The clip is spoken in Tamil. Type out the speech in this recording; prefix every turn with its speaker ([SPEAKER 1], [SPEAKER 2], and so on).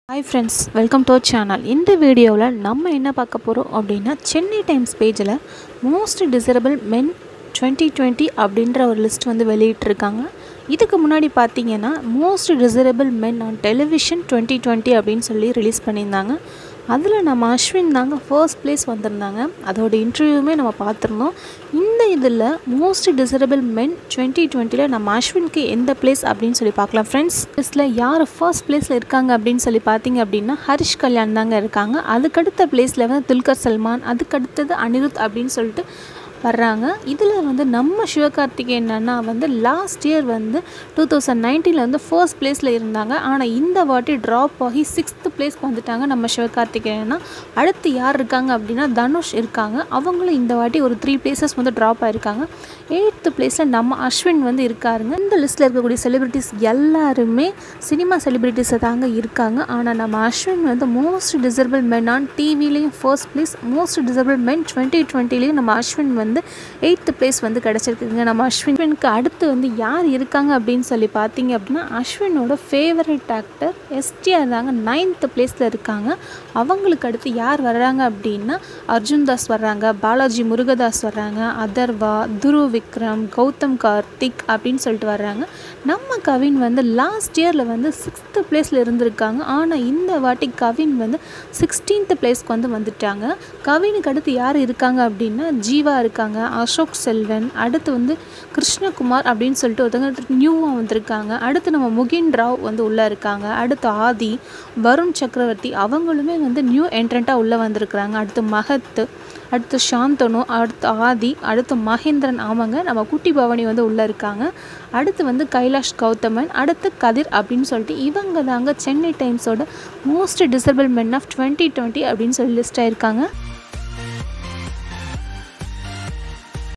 [SPEAKER 1] hi friends welcome to channel இந்த வீடியோவில் நம்ம என்ன பார்க்க போகிறோம் அப்படின்னா சென்னை டைம்ஸ் பேஜில் most desirable men twenty twenty அப்படின்ற ஒரு லிஸ்ட் வந்து வெளியிட்டிருக்காங்க இதுக்கு முன்னாடி பார்த்தீங்கன்னா most desirable men on television twenty twenty அப்படின்னு சொல்லி ரிலீஸ் பண்ணியிருந்தாங்க அதில் நம்ம அஸ்வின் தாங்க ஃபர்ஸ்ட் பிளேஸ் வந்திருந்தாங்க அதோட இன்டர்வியூவுமே நம்ம பார்த்துருந்தோம் இந்த இதில் மோஸ்ட் டிசரபிள் மென் டுவெண்ட்டி டுவெண்ட்டியில் நம்ம அஸ்வினுக்கு எந்த பிளேஸ் அப்படின்னு சொல்லி பார்க்கலாம் ஃப்ரெண்ட்ஸ் லிஸ்ட்டில் யார் ஃபர்ஸ்ட் பிளேஸில் இருக்காங்க அப்படின்னு சொல்லி பார்த்தீங்க அப்படின்னா ஹரிஷ் கல்யாண் தாங்க இருக்காங்க அதுக்கடுத்த பிளேஸில் வந்து துல்கர் சல்மான் அதுக்கடுத்தது அனிருத் அப்படின்னு சொல்லிட்டு வர்றாங்க இதில் வந்து நம்ம சிவகார்த்திகேயன் அண்ணா வந்து லாஸ்ட் இயர் வந்து டூ தௌசண்ட் நைன்டீனில் வந்து ஃபர்ஸ்ட் பிளேஸில் இருந்தாங்க ஆனால் இந்த வாட்டி ட்ராப் ஆகி சிக்ஸ்த்து பிளேஸ்க்கு வந்துட்டாங்க நம்ம சிவகார்த்திகேயன் அண்ணா அடுத்து யார் இருக்காங்க அப்படின்னா தனுஷ் இருக்காங்க அவங்களும் இந்த வாட்டி ஒரு த்ரீ பிளேசஸ் வந்து ட்ராப் ஆகிருக்காங்க எயித்து பிளேஸில் நம்ம அஸ்வின் வந்து இருக்காருங்க இந்த லிஸ்ட்டில் இருக்கக்கூடிய செலிபிரிட்டிஸ் எல்லாருமே சினிமா செலிபிரிட்டிஸை தாங்க இருக்காங்க ஆனால் நம்ம அஸ்வின் வந்து மோஸ்ட் டிசர்பிள் மென் ஆன் டிவிலையும் first place most desirable men twenty டுவெண்ட்டிலையும் நம்ம அஸ்வின் வந்து எயித்து பிளேஸ் வந்து கிடச்சிருக்குங்க நம்ம அஸ்வினுக்கு அடுத்து வந்து யார் இருக்காங்க அப்படின்னு சொல்லி பார்த்தீங்க அப்படின்னா அஸ்வினோட ஃபேவரட் ஆக்டர் எஸ்டிஆர் தாங்க நைன்த்து பிளேஸில் இருக்காங்க அவங்களுக்கு அடுத்து யார் வர்றாங்க அப்படின்னா அர்ஜுன் தாஸ் வர்றாங்க பாலாஜி முருகதாஸ் வர்றாங்க அதர்வா துரு விக்ரம் கௌதம் கார்த்திக் அப்படின்னு சொல்லிட்டு வர்றாங்க நம்ம கவின் வந்து லாஸ்ட் இயரில் வந்து சிக்ஸ்த்து பிளேஸில் இருந்திருக்காங்க ஆனால் இந்த வாட்டி கவின் வந்து சிக்ஸ்டீன்த் பிளேஸ்க்கு வந்து வந்துட்டாங்க கவினுக்கு அடுத்து யார் இருக்காங்க அப்படின்னா ஜீவா இருக்காங்க அசோக் செல்வன் அடுத்து வந்து கிருஷ்ணகுமார் அப்படின்னு சொல்லிட்டு ஒருத்தவங்க நியூவாக வந்திருக்காங்க அடுத்து நம்ம முகின் ராவ் வந்து உள்ளே இருக்காங்க அடுத்து ஆதி வருண் சக்கரவர்த்தி அவங்களுமே வந்து நியூ என்ட்ரண்ட்டாக உள்ளே வந்திருக்கிறாங்க அடுத்து மகத்து அடுத்து சாந்தனு அடுத்து ஆதி அடுத்து மகேந்திரன் ஆமாங்க நம்ம குட்டி பவானி வந்து உள்ளே இருக்காங்க அடுத்து வந்து கைலாஷ் கௌதமன் அடுத்து கதிர் அப்படின்னு சொல்லிட்டு இவங்க தாங்க சென்னை டைம்ஸோட most desirable men of twenty twenty அப்படின்னு சொல்லி லிஸ்ட் ஆயிருக்காங்க